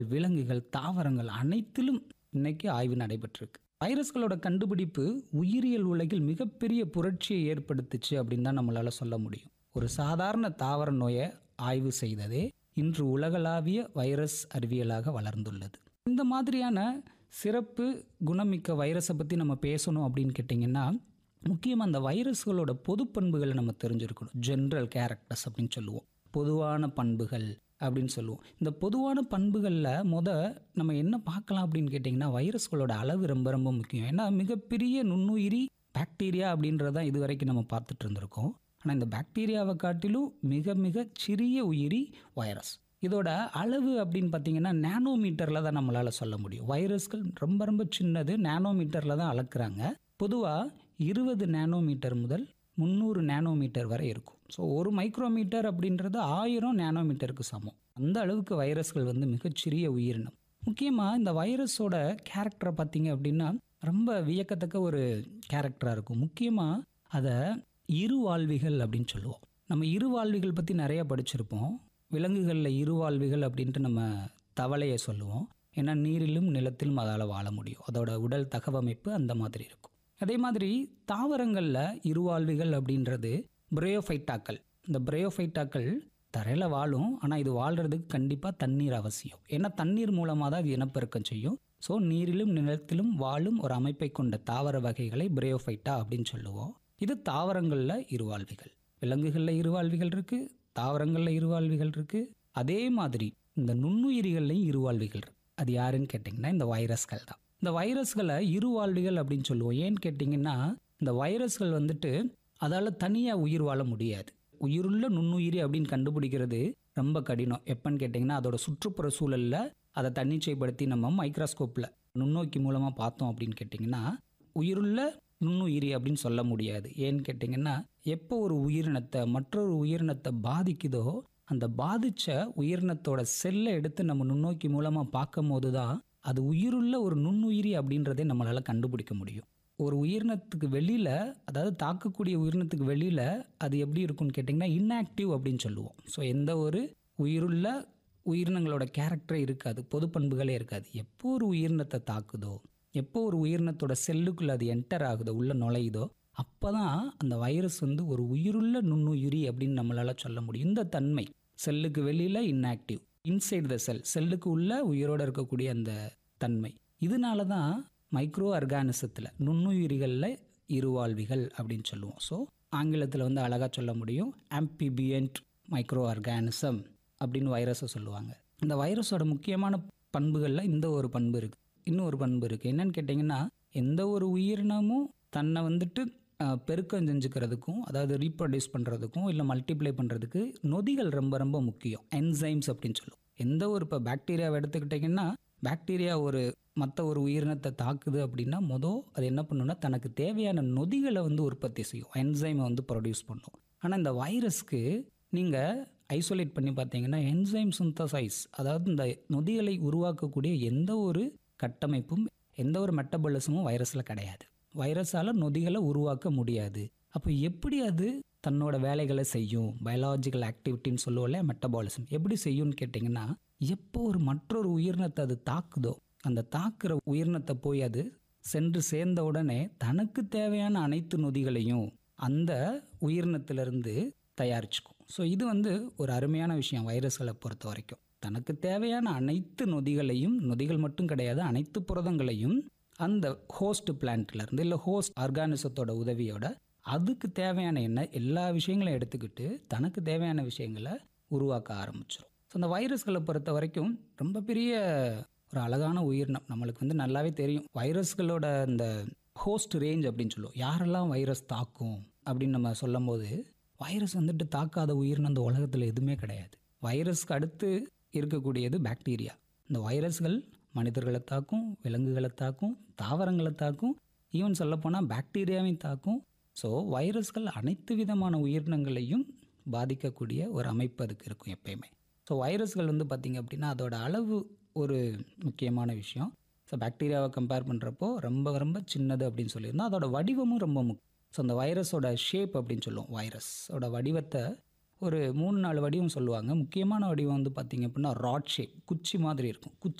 விலங்குகள் தாவரங்கள் அனைத்திலும் இன்னைக்கு ஆய்வு நடைபெற்றிருக்கு வைரஸ்களோட கண்டுபிடிப்பு உயிரியல் உலகில் மிகப்பெரிய புரட்சியை ஏற்படுத்துச்சு அப்படின்னு தான் நம்மளால சொல்ல முடியும் ஒரு சாதாரண தாவர நோயை ஆய்வு செய்ததே இன்று உலகளாவிய வைரஸ் அறிவியலாக வளர்ந்துள்ளது இந்த மாதிரியான சிறப்பு குணமிக்க வைரஸை பற்றி நம்ம பேசணும் அப்படின்னு கேட்டிங்கன்னா முக்கியமாக அந்த வைரஸ்களோட பொது பண்புகளை நம்ம தெரிஞ்சிருக்கணும் ஜென்ரல் கேரக்டர்ஸ் அப்படின்னு சொல்லுவோம் பொதுவான பண்புகள் அப்படின்னு சொல்லுவோம் இந்த பொதுவான பண்புகளில் முத நம்ம என்ன பார்க்கலாம் அப்படின்னு கேட்டிங்கன்னா வைரஸ்களோட அளவு ரொம்ப ரொம்ப முக்கியம் ஏன்னா மிகப்பெரிய நுண்ணுயிரி பாக்டீரியா அப்படின்றதான் இது வரைக்கும் நம்ம பார்த்துட்டு இருந்திருக்கோம் ஆனால் இந்த பாக்டீரியாவை காட்டிலும் மிக மிக சிறிய உயிரி வைரஸ் இதோட அளவு அப்படின்னு பார்த்தீங்கன்னா நேனோமீட்டரில் தான் நம்மளால் சொல்ல முடியும் வைரஸ்கள் ரொம்ப ரொம்ப சின்னது நேனோமீட்டரில் தான் அளக்குறாங்க பொதுவாக இருபது நேனோமீட்டர் முதல் முந்நூறு நேனோமீட்டர் வரை இருக்கும் ஸோ ஒரு மைக்ரோமீட்டர் அப்படின்றது ஆயிரம் நேனோமீட்டருக்கு சமம் அந்த அளவுக்கு வைரஸ்கள் வந்து மிகச்சிறிய உயிரினம் முக்கியமாக இந்த வைரஸோட கேரக்டரை பார்த்தீங்க அப்படின்னா ரொம்ப வியக்கத்தக்க ஒரு கேரக்டராக இருக்கும் முக்கியமாக அதை இருவாழ்விகள் அப்படின்னு சொல்லுவோம் நம்ம இருவாழ்விகள் பற்றி நிறைய படிச்சிருப்போம் விலங்குகளில் இருவாழ்விகள் அப்படின்ட்டு நம்ம தவளையை சொல்லுவோம் ஏன்னா நீரிலும் நிலத்திலும் அதால் வாழ முடியும் அதோட உடல் தகவமைப்பு அந்த மாதிரி இருக்கும் அதே மாதிரி தாவரங்களில் இருவாழ்விகள் அப்படின்றது பிரயோஃபைட்டாக்கள் இந்த பிரயோஃபைட்டாக்கள் தரையில் வாழும் ஆனால் இது வாழ்கிறதுக்கு கண்டிப்பாக தண்ணீர் அவசியம் ஏன்னா தண்ணீர் மூலமாக தான் இது இனப்பெருக்கம் செய்யும் ஸோ நீரிலும் நிலத்திலும் வாழும் ஒரு அமைப்பை கொண்ட தாவர வகைகளை பிரயோஃபைட்டா அப்படின்னு சொல்லுவோம் இது தாவரங்களில் இருவாழ்விகள் விலங்குகளில் இருவாழ்விகள் இருக்குது தாவரங்களில் இருவாழ்விகள் இருக்குது அதே மாதிரி இந்த நுண்ணுயிரிகள்லையும் இருவாழ்விகள் இருக்கு அது யாருன்னு கேட்டிங்கன்னா இந்த வைரஸ்கள் தான் இந்த வைரஸ்களை இருவாழ்விகள் அப்படின்னு சொல்லுவோம் ஏன்னு கேட்டிங்கன்னா இந்த வைரஸ்கள் வந்துட்டு அதால் தனியாக உயிர் வாழ முடியாது உயிருள்ள நுண்ணுயிரி அப்படின்னு கண்டுபிடிக்கிறது ரொம்ப கடினம் எப்பன்னு கேட்டிங்கன்னா அதோட சுற்றுப்புற சூழலில் அதை தன்னிச்சைப்படுத்தி நம்ம மைக்ரோஸ்கோப்பில் நுண்ணோக்கி மூலமாக பார்த்தோம் அப்படின்னு கேட்டிங்கன்னா உயிருள்ள நுண்ணுயிரி அப்படின்னு சொல்ல முடியாது ஏன்னு கேட்டிங்கன்னா எப்போ ஒரு உயிரினத்தை மற்றொரு உயிரினத்தை பாதிக்குதோ அந்த பாதிச்ச உயிரினத்தோட செல்லை எடுத்து நம்ம நுண்ணோக்கி மூலமாக பார்க்கும் போது தான் அது உயிருள்ள ஒரு நுண்ணுயிரி அப்படின்றதே நம்மளால் கண்டுபிடிக்க முடியும் ஒரு உயிரினத்துக்கு வெளியில் அதாவது தாக்கக்கூடிய உயிரினத்துக்கு வெளியில் அது எப்படி இருக்கும்னு கேட்டிங்கன்னா இன்ஆக்டிவ் அப்படின்னு சொல்லுவோம் ஸோ எந்த ஒரு உயிருள்ள உயிரினங்களோட கேரக்டரே இருக்காது பொது பண்புகளே இருக்காது எப்போ ஒரு உயிரினத்தை தாக்குதோ எப்போ ஒரு உயிரினத்தோட செல்லுக்குள்ள அது என்டர் ஆகுதோ உள்ள நுழையுதோ அப்போ தான் அந்த வைரஸ் வந்து ஒரு உயிருள்ள நுண்ணுயிரி அப்படின்னு நம்மளால் சொல்ல முடியும் இந்த தன்மை செல்லுக்கு வெளியில் இன்ஆக்டிவ் இன்சைட் த செல் செல்லுக்கு உள்ள உயிரோடு இருக்கக்கூடிய அந்த தன்மை இதனால தான் மைக்ரோ ஆர்கானிசத்தில் நுண்ணுயிரிகளில் இருவாழ்விகள் அப்படின்னு சொல்லுவோம் ஸோ ஆங்கிலத்தில் வந்து அழகாக சொல்ல முடியும் ஆம்பிபியன்ட் மைக்ரோ ஆர்கானிசம் அப்படின்னு வைரஸை சொல்லுவாங்க இந்த வைரஸோட முக்கியமான பண்புகளில் இந்த ஒரு பண்பு இருக்குது இன்னொரு பண்பு இருக்குது என்னன்னு கேட்டிங்கன்னா எந்த ஒரு உயிரினமும் தன்னை வந்துட்டு அஹ், பெருக்கம் செஞ்சுக்கிறதுக்கும் அதாவது ரீப்ரொடியூஸ் பண்ணுறதுக்கும் இல்லை மல்டிப்ளை பண்ணுறதுக்கு நொதிகள் ரொம்ப ரொம்ப முக்கியம் என்சைம்ஸ் அப்படின்னு சொல்லுவோம் எந்த ஒரு இப்போ பாக்டீரியாவை எடுத்துக்கிட்டிங்கன்னா பாக்டீரியா ஒரு மற்ற ஒரு உயிரினத்தை தாக்குது அப்படின்னா மொதல் அது என்ன பண்ணுன்னா தனக்கு தேவையான நொதிகளை வந்து உற்பத்தி செய்யும் என்சைமை வந்து ப்ரொடியூஸ் பண்ணும் ஆனால் இந்த வைரஸ்க்கு நீங்கள் ஐசோலேட் பண்ணி பார்த்தீங்கன்னா என்சைம் சிந்தசைஸ் அதாவது இந்த நொதிகளை உருவாக்கக்கூடிய எந்த ஒரு கட்டமைப்பும் எந்த ஒரு மெட்டபாலிசமும் வைரஸில் கிடையாது வைரஸால் நொதிகளை உருவாக்க முடியாது அப்போ எப்படி அது தன்னோட வேலைகளை செய்யும் பயாலாஜிக்கல் ஆக்டிவிட்டின்னு சொல்லுவோம்ல மெட்டபாலிசம் எப்படி செய்யும்னு கேட்டிங்கன்னா எப்போ ஒரு மற்றொரு உயிரினத்தை அது தாக்குதோ அந்த தாக்குற உயிரினத்தை போய் அது சென்று சேர்ந்த உடனே தனக்கு தேவையான அனைத்து நொதிகளையும் அந்த உயிரினத்திலிருந்து தயாரிச்சுக்கும் ஸோ இது வந்து ஒரு அருமையான விஷயம் வைரஸ்களை பொறுத்த வரைக்கும் தனக்கு தேவையான அனைத்து நொதிகளையும் நொதிகள் மட்டும் கிடையாது அனைத்து புரதங்களையும் அந்த ஹோஸ்ட் பிளான்ட்லேருந்து இல்லை ஹோஸ்ட் ஆர்கானிசத்தோட உதவியோட அதுக்கு தேவையான என்ன எல்லா விஷயங்களையும் எடுத்துக்கிட்டு தனக்கு தேவையான விஷயங்களை உருவாக்க ஆரம்பிச்சிடும் ஸோ அந்த வைரஸ்களை பொறுத்த வரைக்கும் ரொம்ப பெரிய ஒரு அழகான உயிரினம் நம்மளுக்கு வந்து நல்லாவே தெரியும் வைரஸ்களோட இந்த ஹோஸ்ட் ரேஞ்ச் அப்படின்னு சொல்லுவோம் யாரெல்லாம் வைரஸ் தாக்கும் அப்படின்னு நம்ம சொல்லும் போது வைரஸ் வந்துட்டு தாக்காத உயிரினம் இந்த உலகத்தில் எதுவுமே கிடையாது வைரஸ்க்கு அடுத்து இருக்கக்கூடியது பாக்டீரியா இந்த வைரஸ்கள் மனிதர்களை தாக்கும் விலங்குகளை தாக்கும் தாவரங்களை தாக்கும் ஈவன் சொல்லப்போனால் பாக்டீரியாவையும் தாக்கும் ஸோ வைரஸ்கள் அனைத்து விதமான உயிரினங்களையும் பாதிக்கக்கூடிய ஒரு அமைப்பு அதுக்கு இருக்கும் எப்பயுமே ஸோ வைரஸ்கள் வந்து பார்த்திங்க அப்படின்னா அதோட அளவு ஒரு முக்கியமான விஷயம் ஸோ பாக்டீரியாவை கம்பேர் பண்ணுறப்போ ரொம்ப ரொம்ப சின்னது அப்படின்னு சொல்லியிருந்தோம் அதோட வடிவமும் ரொம்ப முக்கியம் ஸோ அந்த வைரஸோட ஷேப் அப்படின்னு சொல்லுவோம் வைரஸோட வடிவத்தை ஒரு மூணு நாலு வடிவம் சொல்லுவாங்க முக்கியமான வடிவம் வந்து பார்த்திங்க அப்படின்னா ராட் ஷேப் குச்சி மாதிரி இருக்கும் குச்சி